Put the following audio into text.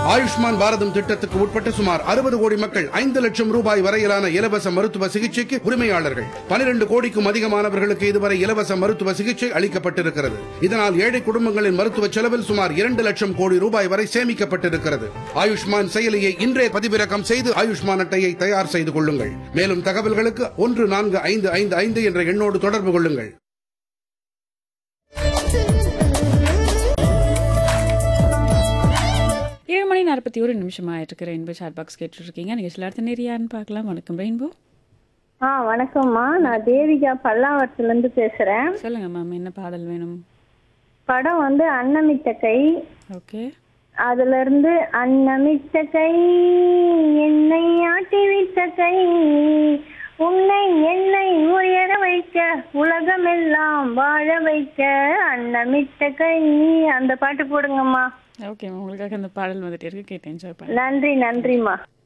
ஆயுஷ்மான் பாரதம் திட்டத்துக்கு உட்பட்ட சுமார் அறுபது கோடி மக்கள் ஐந்து லட்சம் ரூபாய் வரையிலான இலவச மருத்துவ சிகிச்சைக்கு உரிமையாளர்கள் பனிரெண்டு கோடிக்கும் அதிகமானவர்களுக்கு இதுவரை இலவச மருத்துவ சிகிச்சை அளிக்கப்பட்டிருக்கிறது இதனால் ஏழை குடும்பங்களின் மருத்துவ செலவில் சுமார் இரண்டு லட்சம் கோடி ரூபாய் வரை சேமிக்கப்பட்டிருக்கிறது ஆயுஷ்மான் செயலியை இன்றே பதிவிறக்கம் செய்து ஆயுஷ்மான் அட்டையை தயார் செய்து கொள்ளுங்கள் மேலும் தகவல்களுக்கு ஒன்று நான்கு ஐந்து ஐந்து ஐந்து என்ற எண்ணோடு தொடர்பு கொள்ளுங்கள் ஏழு மணி நாற்பத்தி ஒரு நிமிஷம் ஆயிட்டு ரெயின்போ சாட் பாக்ஸ் கேட்டுருக்கீங்க நீங்கள் சில அடுத்த நேரம் யாருன்னு பார்க்கலாம் வணக்கம் ரெயின்போ ஆ வணக்கம்மா நான் தேவிகா பல்லாவரத்துல இருந்து பேசுறேன் சொல்லுங்க மேம் என்ன பாடல் வேணும் படம் வந்து அன்னமிட்ட கை ஓகே அதுல இருந்து அன்னமிட்ட கை என்னை ஆட்டி விட்ட கை உன்னை என்னை உயர வைக்க உலகமெல்லாம் வாழ வைக்க அன்னமிட்ட கை அந்த பாட்டு போடுங்கம்மா ஓகே மேம் உங்களுக்காக அந்த பாடல் வந்துட்டு இருக்கு கேட்டு என்ஜாய் பண்ணுங்க நன்றி நன்றிம்மா